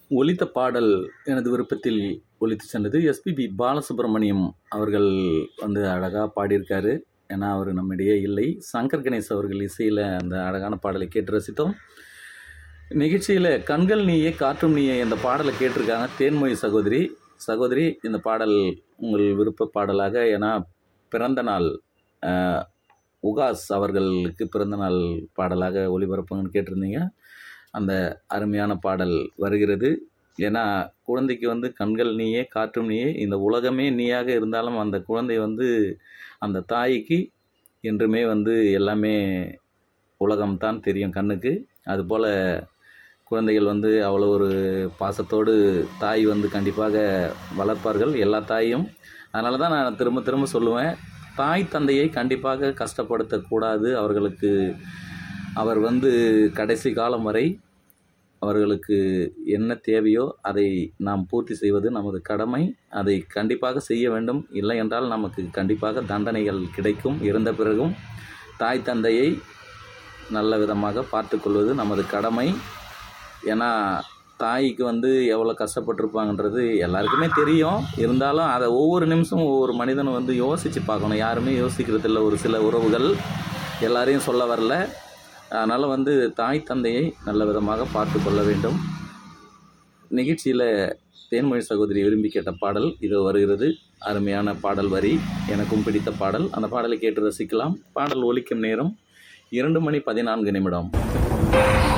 ஒலித்த பாடல் எனது விருப்பத்தில் ஒலித்து சென்றது எஸ்பிபி பாலசுப்ரமணியம் அவர்கள் வந்து அழகாக பாடியிருக்காரு ஏன்னா அவர் நம்மிடையே இல்லை சங்கர் கணேஷ் அவர்கள் இசையில் அந்த அழகான பாடலை கேட்டு ரசித்தோம் நிகழ்ச்சியில் கண்கள் நீயே காற்றும் நீயே இந்த பாடலை கேட்டிருக்காங்க தேன்மொழி சகோதரி சகோதரி இந்த பாடல் உங்கள் விருப்ப பாடலாக ஏன்னா பிறந்த நாள் அஹ், உகாஸ் அவர்களுக்கு பிறந்த நாள் பாடலாக ஒளிபரப்புங்கன்னு கேட்டிருந்தீங்க அந்த அருமையான பாடல் வருகிறது ஏன்னா குழந்தைக்கு வந்து கண்கள் நீயே காற்றும் நீயே இந்த உலகமே நீயாக இருந்தாலும் அந்த குழந்தை வந்து அந்த தாய்க்கு என்றுமே வந்து எல்லாமே உலகம்தான் தெரியும் கண்ணுக்கு அதுபோல் குழந்தைகள் வந்து அவ்வளோ ஒரு பாசத்தோடு தாய் வந்து கண்டிப்பாக வளர்ப்பார்கள் எல்லா தாயும் அதனால தான் நான் திரும்ப திரும்ப சொல்லுவேன் தாய் தந்தையை கண்டிப்பாக கஷ்டப்படுத்தக்கூடாது அவர்களுக்கு அவர் வந்து கடைசி காலம் வரை அவர்களுக்கு என்ன தேவையோ அதை நாம் பூர்த்தி செய்வது நமது கடமை அதை கண்டிப்பாக செய்ய வேண்டும் இல்லை என்றால் நமக்கு கண்டிப்பாக தண்டனைகள் கிடைக்கும் இறந்த பிறகும் தாய் தந்தையை நல்ல விதமாக பார்த்துக்கொள்வது நமது கடமை ஏன்னா தாய்க்கு வந்து எவ்வளோ கஷ்டப்பட்டிருப்பாங்கன்றது எல்லாருக்குமே தெரியும் இருந்தாலும் அதை ஒவ்வொரு நிமிஷமும் ஒவ்வொரு மனிதனும் வந்து யோசித்து பார்க்கணும் யாருமே யோசிக்கிறதில்ல ஒரு சில உறவுகள் எல்லாரையும் சொல்ல வரல அதனால் வந்து தாய் தந்தையை நல்ல விதமாக பார்த்து கொள்ள வேண்டும் நிகழ்ச்சியில் தேன்மொழி சகோதரி விரும்பி கேட்ட பாடல் இது வருகிறது அருமையான பாடல் வரி எனக்கும் பிடித்த பாடல் அந்த பாடலை கேட்டு ரசிக்கலாம் பாடல் ஒலிக்கும் நேரம் இரண்டு மணி பதினான்கு நிமிடம்